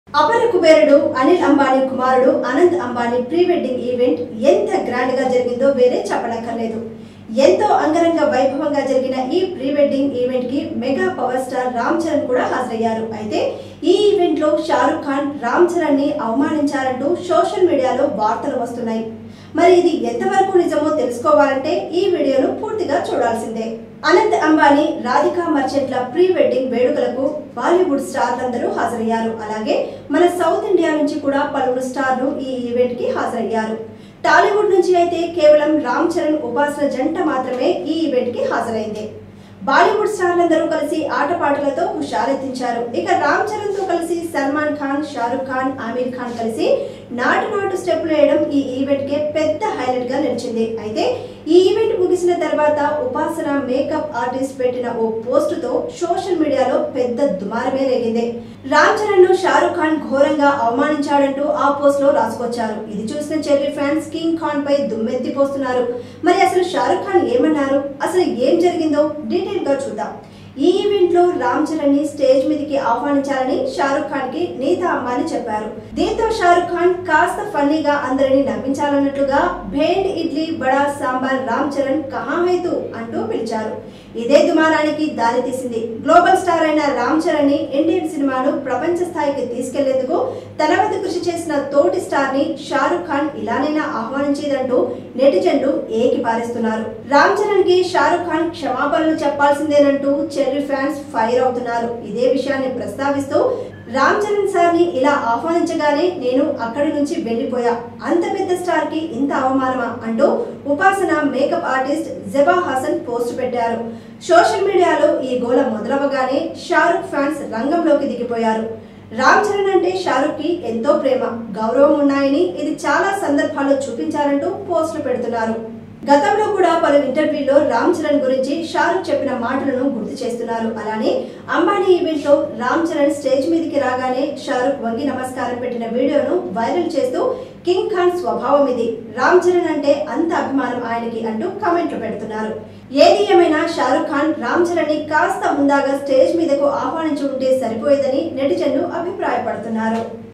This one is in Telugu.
అపర కుబేరుడు అనిల్ అంబానీ కుమారుడు Anant Ambani pre wedding event ఎంత గ్రాండ్ గా జరిగిందో వేరే చెప్పనక్కర్లేదు ఎంతో అంగరంగ వైభవంగా జరిగిన ఈ ప్రీ వెడ్డింగ్ ఈవెంట్ కి mega power star Ram Charan కూడా హాజరయ్యారు అయితే ఈ ఈవెంట్ లో షారుఖ్ ఖాన్ రామ్ చరణ్ ని అవమానించారంటూ సోషల్ మీడియాలో వార్తలు వస్తున్నాయి మరి ఇది ఎంతవరకు నిజమో తెలుసుకోవాలంటే ఈ వీడియోను పూర్తిగా చూడాల్సిందే అనంత్ అంబానీ రాధికా మర్చెంట్ల ప్రీ వెడ్డింగ్ వేడుకలకు బాలీవుడ్ స్టార్లందరూ హాజరయ్యారు అలాగే మన సౌత్ ఇండియా నుంచి కూడా పలువురు స్టార్లు ఈ ఈవెంట్ కి హాజరయ్యారు టాలీవుడ్ నుంచి అయితే కేవలం రామ్ చరణ్ ఉపాసన జంట మాత్రమే ఈ ఈవెంట్ కి హాజరైంది బాలీవుడ్ స్టార్లందరూ కలిసి ఆటపాటలతో హుషారెత్తించారు ఇక రామ్ చరణ్ తో కలిసి సల్మాన్ ఖాన్ షారుఖ్ ఖాన్ ఆమీర్ ఖాన్ కలిసి నాటు నాటు స్టెప్పులు వేయడం ఈ ఈవెంట్ కే పెద్ద హైలైట్ గా నిలిచింది అయితే ఈ ఈవెంట్ ముగిసిన తర్వాత ఉపాసన మేకప్ ఆర్టిస్ట్ పెట్టిన ఓ పోస్ట్ తో సోషల్ మీడియాలో పెద్ద దుమారమే రేగింది రామ్ చరణ్ ను షారుఖ్ ఖాన్ ఘోరంగా అవమానించాడంటూ ఆ పోస్ట్ లో రాసుకొచ్చారు ఇది చూసిన చెర్రీ ఫ్యాన్స్ కింగ్ ఖాన్ పై దుమ్మెత్తి పోస్తున్నారు మరి అసలు షారుఖ్ ఖాన్ ఏమన్నారు అసలు ఏం జరిగిందో డీటెయిల్ గా చూద్దాం ఈ ఈవెంట్ లో రామ్ చరణ్ ని స్టేజ్ మీదకి ఆహ్వానించాలని షారుఖ్ ఖాన్ కి నీతా అంబానీ చెప్పారు దీంతో షారుఖ్ ఖాన్ కాస్త ఫన్నీగా అందరిని నవ్వించాలన్నట్లుగా భేండ్ ఇడ్లీ బడా సాంబార్ రామ్ చరణ్ కహా హై తూ అంటూ పిలిచారు ఇదే దుమారానికి దారి తీసింది గ్లోబల్ స్టార్ అయిన రామ్ చరణ్ ని ఇండియన్ సినిమాను ప్రపంచ స్థాయికి తీసుకెళ్లేందుకు తన వంతు కృషి చేసిన తోటి స్టార్ ని షారుఖ్ ఖాన్ ఇలానైనా ఆహ్వానించేదంటూ నెటిజన్లు ఏకి పారేస్తున్నారు రామ్ చరణ్ కి షారుఖ్ ఖాన్ క్షమాపణలు చెప్పాల్సిందేనంటూ చెర్రీ ఫ్యాన్స్ ఫైర్ అవుతున్నారు ఇదే విషయాన్ని ప్రస్తావిస్తూ రామ్ చరణ్ సార్ ని ఇలా ఆహ్వానించగానే నేను అక్కడి నుంచి వెళ్లిపోయా అంత పెద్ద స్టార్ కి ఇంత అవమానమా అంటూ Upasana makeup artist Zeba Hassan post పెట్టారు సోషల్ మీడియాలో ఈ గోల మొదలవగానే షారుఖ్ ఫ్యాన్స్ రంగంలోకి దిగిపోయారు రామ్ చరణ్ అంటే షారుఖ్ కి ఎంతో ప్రేమ గౌరవం ఉన్నాయని ఇది చాలా సందర్భాల్లో చూపించారంటూ పోస్టులు పెడుతున్నారు గతంలో కూడా పలు ఇంటర్వ్యూల్లో రామ్ చరణ్ గురించి షారుఖ్ చెప్పిన మాటలను గుర్తు చేస్తున్నారు అలానే అంబానీ ఈవెంట్ లో రామ్ చరణ్ స్టేజ్ మీదకి రాగానే షారుఖ్ వంగి నమస్కారం పెట్టిన వీడియోను వైరల్ చేస్తూ కింగ్ ఖాన్ స్వభావం ఇది రామ్ చరణ్ అంటే అంత అభిమానం ఆయనకి అంటూ కామెంట్లు పెడుతున్నారు ఏది ఏమైనా షారుఖ్ ఖాన్ రామ్ చరణ్ ని కాస్త ముందాగా స్టేజ్ మీదకు ఆహ్వానించి ఉంటే సరిపోయేదని నెటిజన్లు అభిప్రాయపడుతున్నారు